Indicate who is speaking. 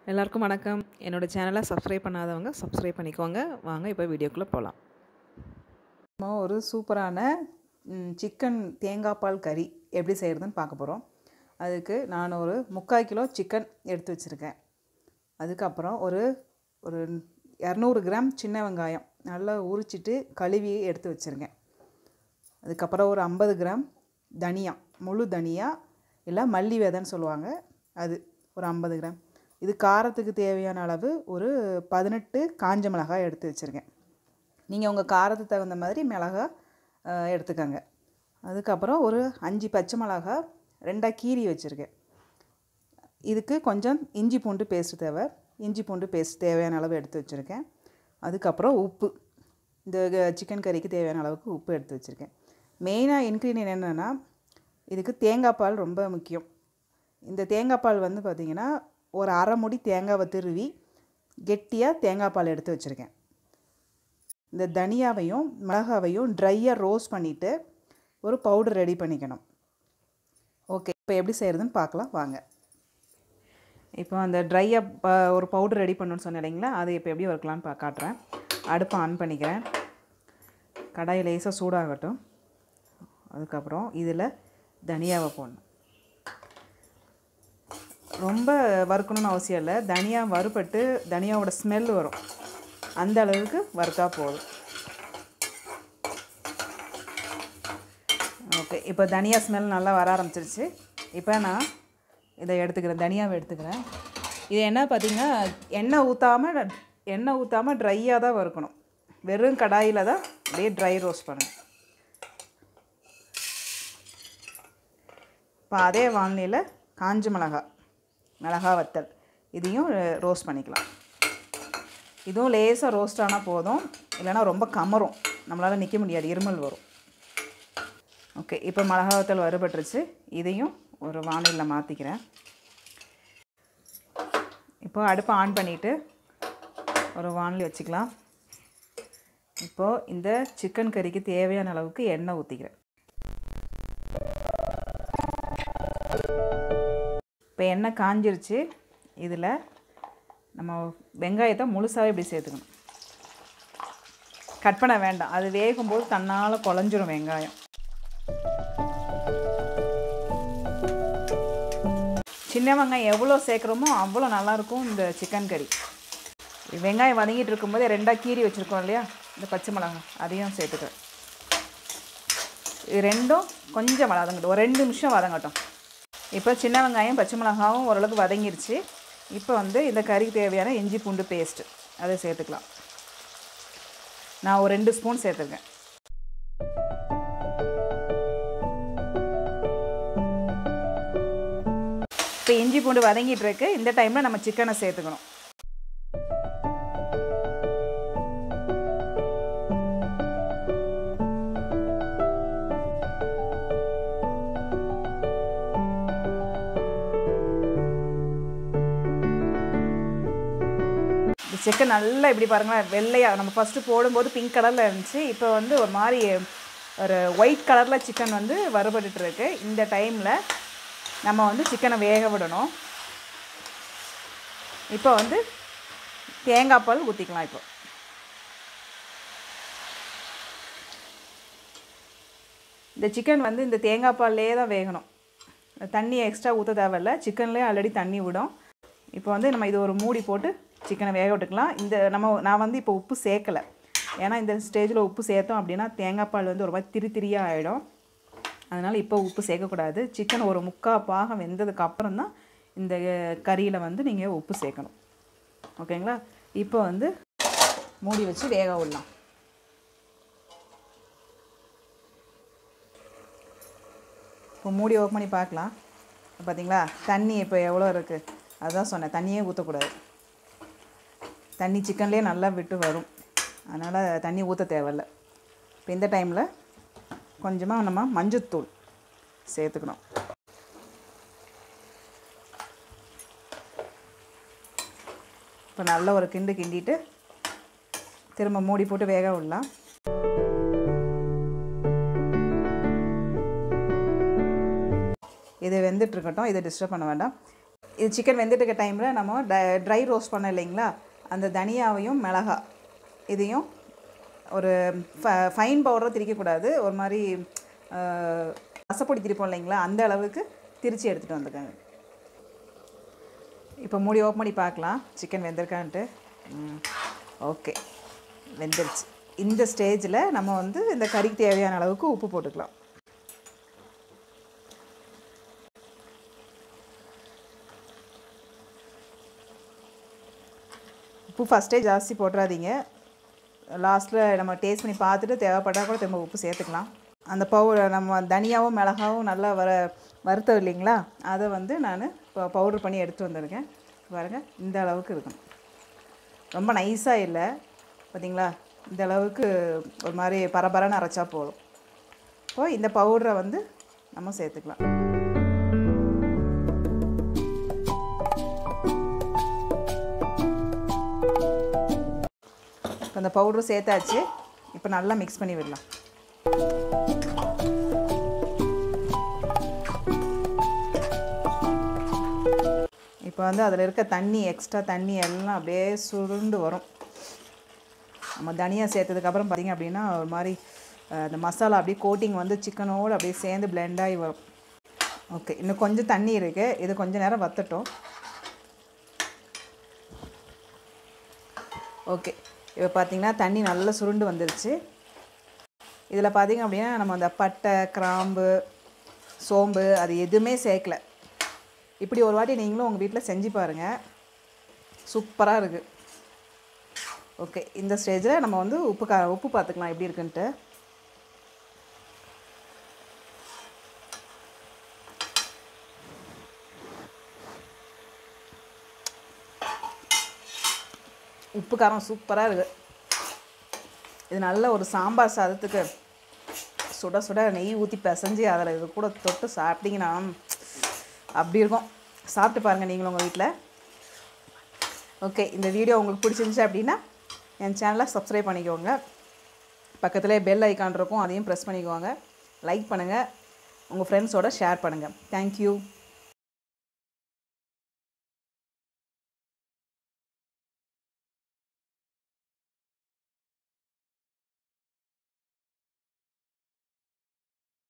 Speaker 1: எல்லாருக்கும் வணக்கம் என்னோட சேனலை சப்ஸ்கிரைப் பண்ணாதவங்க சப்ஸ்கிரைப் பண்ணிக்கோங்க வாங்க இப்போ வீடியோக்குள்ளே போகலாம்
Speaker 2: நம்ம ஒரு சூப்பரான ம், சிக்கன் தேங்காய் பால் கறி எப்படி செய்கிறதுன்னு பார்க்க போகிறோம் அதுக்கு நான் ஒரு முக்கால் கிலோ சிக்கன் எடுத்து வச்சுருக்கேன் அதுக்கப்புறம் ஒரு ஒரு இரநூறு கிராம் சின்ன வெங்காயம் நல்லா உரிச்சிட்டு கழுவி எடுத்து வச்சுருக்கேன் அதுக்கப்புறம் ஒரு ஐம்பது கிராம் தனியா முழு தனியா இல்லை மல்லி விதைன்னு சொல்லுவாங்க அது ஒரு ஐம்பது கிராம் இது காரத்துக்கு தேவையான அளவு ஒரு பதினெட்டு காஞ்ச மிளகாய் எடுத்து வச்சுருக்கேன் நீங்கள் உங்கள் காரத்துக்கு தகுந்த மாதிரி மிளகா அஹ், எடுத்துக்கோங்க அதுக்கப்புறம் ஒரு அஞ்சு பச்சை மிளகா ரெண்டாக கீரி வச்சுருக்கேன் இதுக்கு கொஞ்சம் இஞ்சி பூண்டு பேஸ்ட் தேவை இஞ்சி பூண்டு பேஸ்ட் தேவையான அளவு எடுத்து வச்சுருக்கேன் அதுக்கப்புறம் உப்பு இந்த சிக்கன் கறிக்கு தேவையான அளவுக்கு உப்பு எடுத்து வச்சுருக்கேன் மெயினாக இன்க்ரீடியன்ட் என்னென்னா இதுக்கு தேங்காய் பால் ரொம்ப முக்கியம் இந்த தேங்காய் பால் வந்து பார்த்திங்கன்னா ஒரு அரை முடி தேங்காவை திருவி கெட்டியாக தேங்காய் பால் எடுத்து வச்சுருக்கேன் இந்த தனியாவையும் மிளகாவையும் ட்ரையாக ரோஸ்ட் பண்ணிவிட்டு ஒரு பவுடர் ரெடி பண்ணிக்கணும் ஓகே இப்போ எப்படி செய்கிறதுன்னு பார்க்கலாம் வாங்க இப்போ அந்த ட்ரையாக ஒரு பவுடர் ரெடி பண்ணணும்னு சொன்னேன் இல்லைங்களா அது இப்போ எப்படி வைக்கலான்னு பா காட்டுறேன் அடுப்பை ஆன் பண்ணிக்கிறேன் கடாய் லேசாக சூடாகட்டும் அதுக்கப்புறம் இதில் தனியாவை போடணும் ரொம்ப வறுக்கணும்னு அவசியம் இல்லை தனியா வறுபட்டு தனியாவோட ஸ்மெல் வரும் அந்த அளவுக்கு வறுத்தா போதும் ஓகே இப்போ தனியா ஸ்மெல் நல்லா வர ஆரம்பிச்சிருச்சு இப்போ நான் இதை எடுத்துக்கிறேன் தனியாவை எடுத்துக்கிறேன் இது என்ன பார்த்தீங்கன்னா எண்ணெய் ஊற்றாமல் எண்ணெய் ஊற்றாமல் ட்ரையாக தான் வறுக்கணும் வெறும் கடாயில் தான் அப்படியே ட்ரை ரோஸ்ட் பண்ணணும் இப்போ அதே வானிலையில் காஞ்ச மிளகா மிளகா வத்தல் இதையும் ரோஸ்ட் பண்ணிக்கலாம் இதுவும் லேசாக ரோஸ்ட் ஆனால் போதும் இல்லைன்னா ரொம்ப கமரும் நம்மளால் நிற்க முடியாது இருமல் வரும் ஓகே இப்போ மிளகா வத்தல் வறுபட்டுருச்சு இதையும் ஒரு வானிலையில் மாற்றிக்கிறேன் இப்போ அடுப்பை ஆன் பண்ணிவிட்டு ஒரு வானிலை வச்சுக்கலாம் இப்போது இந்த சிக்கன் கறிக்கு தேவையான அளவுக்கு எண்ணெய் ஊற்றிக்கிறேன் இப்போ எண்ணெய் காஞ்சிருச்சு இதில் நம்ம வெங்காயத்தை முழுசாகவே இப்படி சேர்த்துக்கணும் கட் பண்ண வேண்டாம் அது வேகும்போது தன்னால் குழஞ்சிரும் வெங்காயம் சின்ன வெங்காயம் எவ்வளோ சேர்க்குறோமோ அவ்வளோ நல்லாயிருக்கும் இந்த சிக்கன் கறி வெங்காயம் வதங்கிட்டு இருக்கும்போதே ரெண்டாக கீறி வச்சுருக்கோம் இல்லையா இந்த பச்சை மிளகாய் அதையும் சேர்த்துக்கிறேன் இது ரெண்டும் கொஞ்சம் வதங்கட்டும் ஒரு ரெண்டு நிமிஷம் வதங்கட்டும் இப்போ சின்ன வெங்காயம் பச்சை மிளகாவும் ஓரளவுக்கு வதங்கிருச்சு இப்போ வந்து இந்த கறிக்கு தேவையான இஞ்சி பூண்டு பேஸ்ட்டு அதை சேர்த்துக்கலாம் நான் ஒரு ரெண்டு ஸ்பூன் சேர்த்துருக்கேன் இப்போ இஞ்சி பூண்டு வதங்கிட்டு இருக்கு இந்த டைமில் நம்ம சிக்கனை சேர்த்துக்கணும் இந்த சிக்கன் நல்லா இப்படி பாருங்களேன் வெள்ளையாக நம்ம ஃபஸ்ட்டு போடும்போது பிங்க் கலரில் இருந்துச்சு இப்போ வந்து ஒரு மாதிரி ஒரு ஒயிட் கலரில் சிக்கன் வந்து வறுபட்டுட்டு இருக்கு இந்த டைமில் நம்ம வந்து சிக்கனை வேக விடணும் இப்போ வந்து தேங்காய் பால் ஊற்றிக்கலாம் இப்போ இந்த சிக்கன் வந்து இந்த தேங்காய் பால்லே தான் வேகணும் தண்ணி எக்ஸ்ட்ரா ஊற்ற தேவையில்ல சிக்கன்லேயே ஆல்ரெடி தண்ணி விடும் இப்போ வந்து நம்ம இது ஒரு மூடி போட்டு சிக்கனை வேக விட்டுக்கலாம் இந்த நம்ம நான் வந்து இப்போ உப்பு சேர்க்கலை ஏன்னா இந்த ஸ்டேஜில் உப்பு சேர்த்தோம் அப்படின்னா தேங்காய் பால் வந்து ஒரு மாதிரி திரி திரியாக ஆகிடும் அதனால் இப்போ உப்பு சேர்க்கக்கூடாது சிக்கன் ஒரு முக்கால் பாகம் வெந்ததுக்கு அப்புறம் தான் இந்த கறியில் வந்து நீங்கள் உப்பு சேர்க்கணும் ஓகேங்களா இப்போ வந்து மூடி வச்சு வேக விடலாம் இப்போ மூடி ஓப்பன் பண்ணி பார்க்கலாம் பார்த்தீங்களா தண்ணி இப்போ எவ்வளோ இருக்குது அதுதான் சொன்னேன் தண்ணியே ஊற்றக்கூடாது தண்ணி சிக்கன்லேயே நல்லா விட்டு வரும் அதனால் தண்ணி ஊற்ற தேவையில்ல இப்போ இந்த டைமில் கொஞ்சமாக நம்ம மஞ்சத்தூள் சேர்த்துக்கணும் இப்போ நல்ல ஒரு கிண்டு கிண்டிட்டு திரும்ப மூடி போட்டு வேக விடலாம் இது வெந்துட்டு இருக்கட்டும் இதை டிஸ்டர்ப் பண்ண வேண்டாம் இது சிக்கன் வெந்துட்டு இருக்க டைமில் நம்ம ட ட்ரை ரோஸ்ட் பண்ண இல்லைங்களா அந்த தனியாவையும் மிளகா இதையும் ஒரு ஃப ஃபைன் பவுடராக திரிக்கக்கூடாது ஒரு மாதிரி ரசப்பொடி திரிப்போம் இல்லைங்களா அந்த அளவுக்கு திரித்து எடுத்துகிட்டு வந்துக்கோங்க இப்போ மூடி ஓப்பன் பண்ணி பார்க்கலாம் சிக்கன் வெந்திருக்கான்ட்டு ஓகே வெந்துருச்சு இந்த ஸ்டேஜில் நம்ம வந்து இந்த கறிக்கு தேவையான அளவுக்கு உப்பு போட்டுக்கலாம் உப்பு ஃபஸ்ட்டே ஜாஸ்தி போட்டுறாதீங்க லாஸ்ட்டில் நம்ம டேஸ்ட் பண்ணி பார்த்துட்டு தேவைப்பட்டால் கூட திரும்ப உப்பு சேர்த்துக்கலாம் அந்த பவுடர் நம்ம தனியாவும் மிளகாவும் நல்லா வர வறுத்தோம் இல்லைங்களா அதை வந்து நான் இப்போ பவுடர் பண்ணி எடுத்து வந்திருக்கேன் பாருங்கள் இந்த அளவுக்கு இருக்கணும் ரொம்ப நைஸாக இல்லை பார்த்தீங்களா இந்த அளவுக்கு ஒரு மாதிரி பரபரன்னு அரைச்சா போதும் இப்போ இந்த பவுடரை வந்து நம்ம சேர்த்துக்கலாம் இப்போ அந்த பவுடரும் சேர்த்தாச்சு இப்போ நல்லா மிக்ஸ் பண்ணி விடலாம் இப்போ வந்து அதில் இருக்க தண்ணி எக்ஸ்ட்ரா தண்ணி எல்லாம் அப்படியே சுருண்டு வரும் நம்ம தனியாக சேர்த்ததுக்கப்புறம் பார்த்திங்க அப்படின்னா ஒரு மாதிரி அஹ், அந்த மசாலா அப்படியே கோட்டிங் வந்து சிக்கனோடு அப்படியே சேர்ந்து blend ஆகி வரும் ஓகே இன்னும் கொஞ்சம் தண்ணி இருக்குது இது கொஞ்சம் நேரம் வத்தட்டும் ஓகே இப்போ பார்த்தீங்கன்னா தண்ணி நல்லா சுருண்டு வந்துருச்சு இதில் பார்த்தீங்க அப்படின்னா நம்ம அந்த பட்டை கிராம்பு சோம்பு அது எதுவுமே சேர்க்கல இப்படி ஒரு வாட்டி நீங்களும் உங்கள் வீட்டில் செஞ்சு பாருங்கள் சூப்பராக இருக்குது ஓகே இந்த ஸ்டேஜில் நம்ம வந்து உப்பு கா உப்பு பார்த்துக்கலாம் எப்படி இருக்குன்ட்டு உப்பு காரம் சூப்பராக இருக்குது இது நல்ல ஒரு சாம்பார் சாதத்துக்கு சுட சுட நெய் ஊற்றி பிசைஞ்சு அதில் இது கூட தொட்டு சாப்பிட்டீங்கன்னா அப்படி இருக்கும் சாப்பிட்டு பாருங்கள் நீங்களும் உங்கள் வீட்டில் ஓகே இந்த வீடியோ உங்களுக்கு பிடிச்சிருந்துச்சு அப்படின்னா என் சேனலை சப்ஸ்கிரைப் பண்ணிக்கோங்க பக்கத்துலேயே பெல் ஐக்கான் இருக்கும் அதையும் ப்ரெஸ் பண்ணிக்கோங்க லைக் பண்ணுங்கள் உங்கள் ஃப்ரெண்ட்ஸோட ஷேர் பண்ணுங்கள் தேங்க்யூ